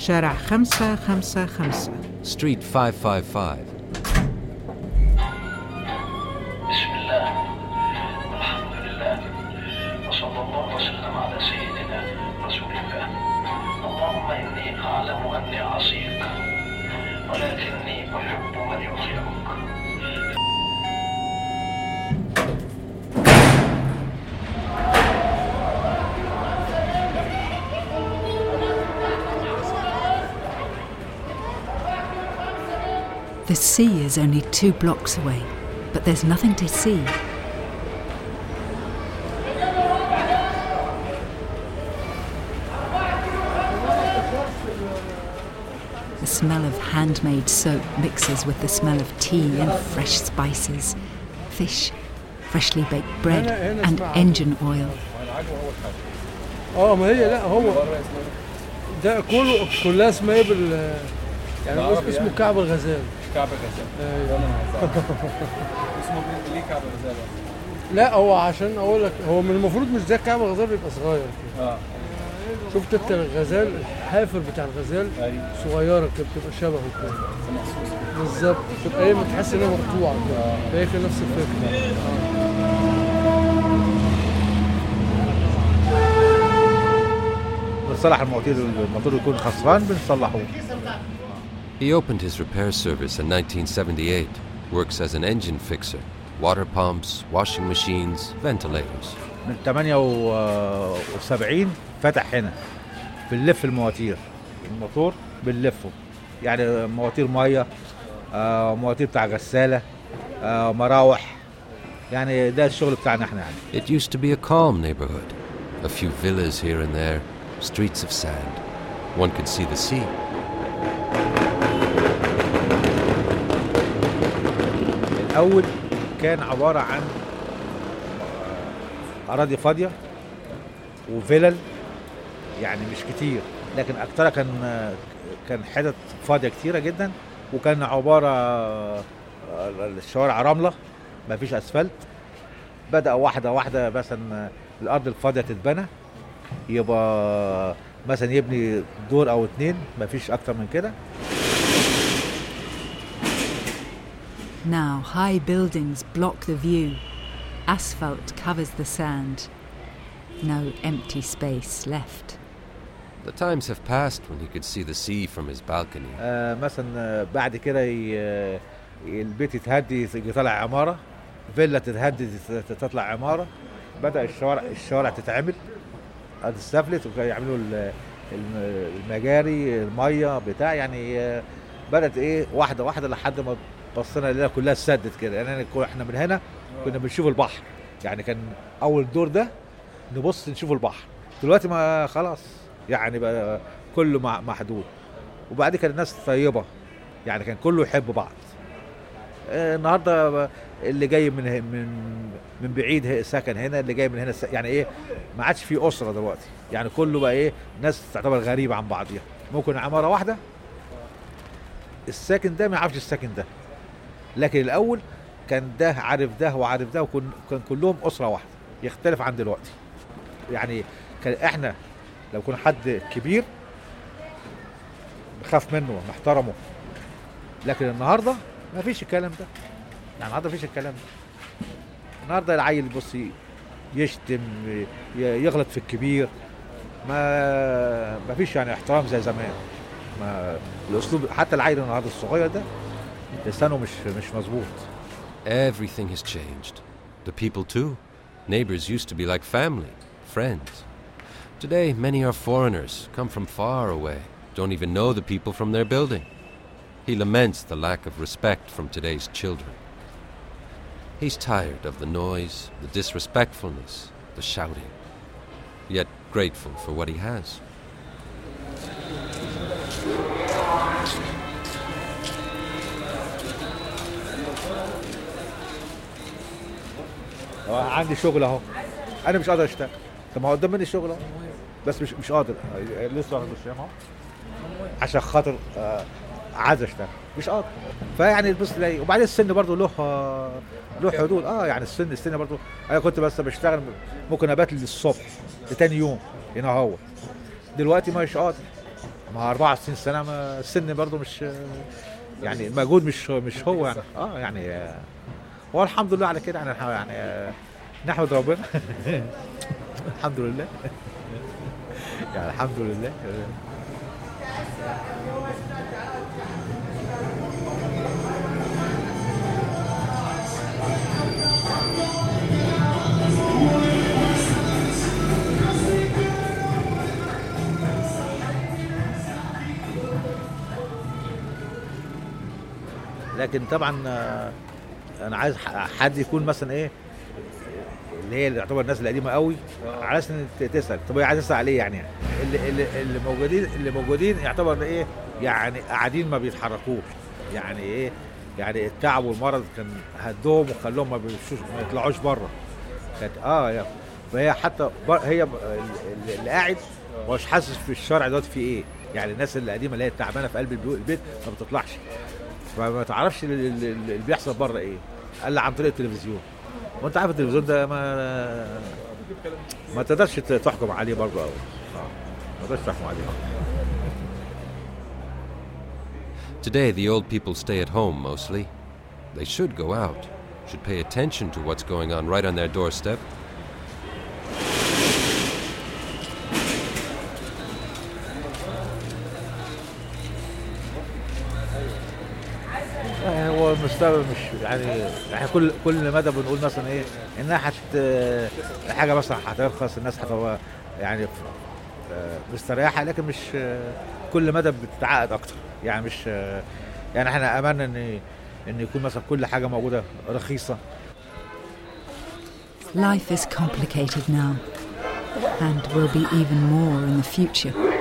شارع 555 Street 555. بسم الله والحمد لله وصلى الله وسلم على سيدنا رسول الله اللهم إني أعلم أني عصيك ولكني أحب من يطيعك The sea is only two blocks away, but there's nothing to see. The smell of handmade soap mixes with the smell of tea and fresh spices, fish, freshly baked bread, and engine oil. اه ما هي لا هو ده كله كلها اسمها ايه بال يعني هو اسمه كعب الغزال كعب الغزال أيوة. اسمه ليه كعب الغزال لا هو عشان اقول لك هو من المفروض مش زي كعب الغزال بيبقى صغير كده اه شفت انت الغزال الحافر بتاع الغزال ايوه صغيره كده بتبقى شبهه كده بالظبط بتبقى ايه بتحس انها مقطوعه كده فهي كده نفس الفكره بنصلح المواتير الموتور يكون خسران بنصلحه He opened his repair service in 1978, works as an engine fixer, water pumps, washing machines, ventilators. من 78 فتح هنا بنلف المواتير الموتور بنلفه يعني مواتير ميه آه، مواتير بتاع غساله آه، مراوح يعني ده الشغل بتاعنا احنا يعني It used to be a calm neighborhood. A few villas here and there, streets of sand. One could see the sea. الاول كان عباره عن آه، اراضي فاضيه وفلل يعني مش كتير لكن اكترها كان آه، كان حتت فاضيه كتيره جدا وكان عباره آه، الشوارع رمله ما فيش اسفلت بدا واحده واحده مثلا آه، الارض الفاضيه تتبنى يبقى مثلا يبني دور او اتنين ما فيش اكتر من كده Now high buildings block the view. Asphalt covers the sand. No empty space left. The times have passed when he could see the sea from his balcony. آه، مثلا آه، بعد كده ي- آه، البيت يتهدي يجي طالع عماره فيلا تتهدي تت- تطلع عماره بدا الشوارع الشوارع تتعمل اتسفلت ويعملوا ال- الم- المجاري الميه بتاع يعني آه، بدات ايه واحده واحده لحد ما بصينا الليله كلها اتسدت كده يعني أنا كو- احنا من هنا كنا بنشوف البحر يعني كان اول دور ده نبص نشوف البحر دلوقتي ما خلاص يعني بقى كله مع- محدود وبعد كده الناس طيبه يعني كان كله يحب بعض آه، النهارده اللي جاي من ه- من من بعيد ه- سكن هنا اللي جاي من هنا س- يعني ايه ما عادش في اسره دلوقتي يعني كله بقى ايه ناس تعتبر غريبه عن بعضيها ممكن عماره واحده الساكن ده ما يعرفش الساكن ده لكن الاول كان ده عارف ده وعارف ده وكن كان كلهم اسره واحده يختلف عن دلوقتي يعني كان احنا لو كنا حد كبير بخاف منه محترمه لكن النهارده ما فيش الكلام ده يعني النهارده ما فيش الكلام ده النهارده العيل بص ي- يشتم ي- يغلط في الكبير ما ما فيش يعني احترام زي زمان ما الاسلوب حتى العيل النهارده الصغير ده لسانه مش مش مظبوط Everything has changed. The people, too. Neighbors used to be like family, friends. Today, many are foreigners, come from far away, don't even know the people from their building. He laments the lack of respect from today's children. He's tired of the noise, the disrespectfulness, the shouting, yet grateful for what he has. هو عندي شغل اهو انا مش قادر اشتغل طب ما هو قدام مني الشغل اهو بس مش مش قادر لسه واخد الشام اهو عشان خاطر آه، عايز اشتغل مش قادر فيعني بص تلاقي وبعدين السن برضه له آه، له حدود اه يعني السن السن برضه انا كنت بس بشتغل ممكن ابات للصبح لتاني يوم هنا هو دلوقتي مش قادر ما 24 سنه ما السن برضه مش يعني المجهود مش مش هو يعني اه يعني آه، هو الحمد لله على كده يعني الح- يعني آه، نحمد ربنا الحمد لله يعني الحمد لله لكن طبعا آه، انا عايز ح- حد يكون مثلا ايه اللي هي اللي يعتبر الناس القديمه قوي على اساس ان ت- تسال طب هي عايز تسال عليه يعني اللي, اللي, اللي موجودين اللي موجودين يعتبر ايه يعني قاعدين ما بيتحركوش يعني ايه يعني التعب والمرض كان هدهم وخلوهم ما بيمشوش ما يطلعوش بره كانت اه يا فهي حتى بر- هي ب- اللي اللي قاعد مش حاسس في الشارع دلوقتي في ايه يعني الناس القديمه اللي هي تعبانه في قلب البيو- البيت ما بتطلعش فما تعرفش اللي, اللي اللي بيحصل بره ايه الا عن طريق التلفزيون وانت عارف التلفزيون ده ما ما تقدرش ت- تحكم عليه برضه قوي ما تقدرش تحكم عليه Today, the old people stay at home mostly. They should go out, should pay attention to what's going on right on their doorstep. آه، هو المستقبل مش يعني احنا كل كل مدى بنقول مثلا ايه انها حت حاجه مثلا هترخص الناس هتبقى يعني آه، مستريحه لكن مش آه، كل مدى بتتعقد اكتر يعني مش آه، يعني احنا املنا ان ان يكون مثلا كل حاجه موجوده رخيصه Life is complicated now and will be even more in the future.